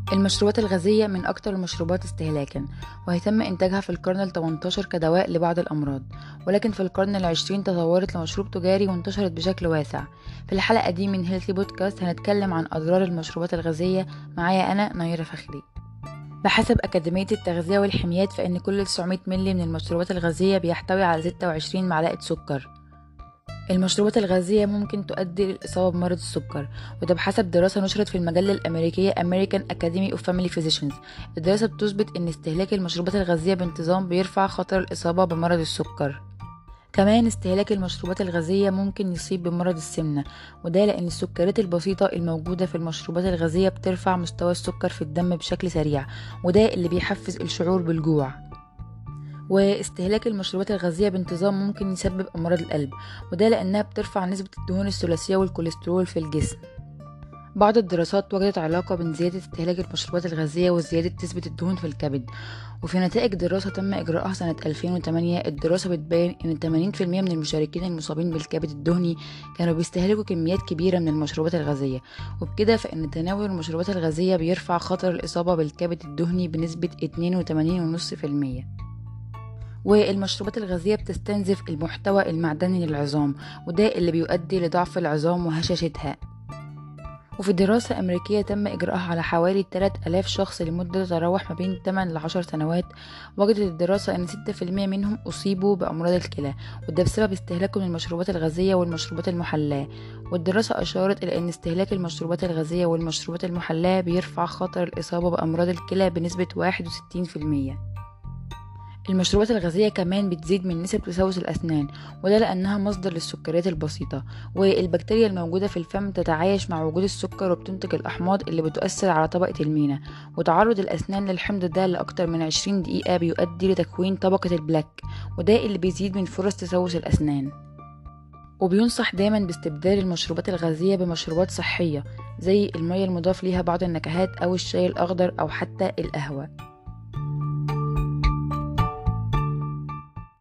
المشروبات الغازية من أكثر المشروبات استهلاكا ويتم إنتاجها في القرن الثمنتاشر كدواء لبعض الأمراض ولكن في القرن العشرين تطورت لمشروب تجاري وانتشرت بشكل واسع في الحلقة دي من هيلثي بودكاست هنتكلم عن أضرار المشروبات الغازية معايا أنا نيرة فخري بحسب أكاديمية التغذية والحميات فإن كل 900 ملي من المشروبات الغازية بيحتوي على 26 معلقة سكر المشروبات الغازية ممكن تؤدي للإصابة بمرض السكر وده بحسب دراسة نشرت في المجلة الأمريكية American Academy of Family Physicians الدراسة بتثبت أن استهلاك المشروبات الغازية بانتظام بيرفع خطر الإصابة بمرض السكر كمان استهلاك المشروبات الغازية ممكن يصيب بمرض السمنة وده لأن السكريات البسيطة الموجودة في المشروبات الغازية بترفع مستوى السكر في الدم بشكل سريع وده اللي بيحفز الشعور بالجوع واستهلاك المشروبات الغازية بانتظام ممكن يسبب أمراض القلب وده لأنها بترفع نسبة الدهون الثلاثية والكوليسترول في الجسم بعض الدراسات وجدت علاقة بين زيادة استهلاك المشروبات الغازية وزيادة نسبة الدهون في الكبد وفي نتائج دراسة تم إجراءها سنة 2008 الدراسة بتبين إن 80% من المشاركين المصابين بالكبد الدهني كانوا بيستهلكوا كميات كبيرة من المشروبات الغازية وبكده فإن تناول المشروبات الغازية بيرفع خطر الإصابة بالكبد الدهني بنسبة 82.5% والمشروبات الغازية بتستنزف المحتوى المعدني للعظام وده اللي بيؤدي لضعف العظام وهشاشتها وفي دراسة أمريكية تم إجراءها على حوالي 3000 شخص لمدة تتراوح ما بين 8 ل 10 سنوات وجدت الدراسة أن 6% منهم أصيبوا بأمراض الكلى وده بسبب استهلاكهم للمشروبات الغازية والمشروبات المحلاة والدراسة أشارت إلى أن استهلاك المشروبات الغازية والمشروبات المحلاة بيرفع خطر الإصابة بأمراض الكلى بنسبة 61% المشروبات الغازية كمان بتزيد من نسب تسوس الأسنان وده لأنها مصدر للسكريات البسيطة والبكتيريا الموجودة في الفم تتعايش مع وجود السكر وبتنتج الأحماض اللي بتؤثر على طبقة المينا وتعرض الأسنان للحمض ده لأكتر من 20 دقيقة بيؤدي لتكوين طبقة البلاك وده اللي بيزيد من فرص تسوس الأسنان وبينصح دايما باستبدال المشروبات الغازية بمشروبات صحية زي المية المضاف ليها بعض النكهات أو الشاي الأخضر أو حتى القهوة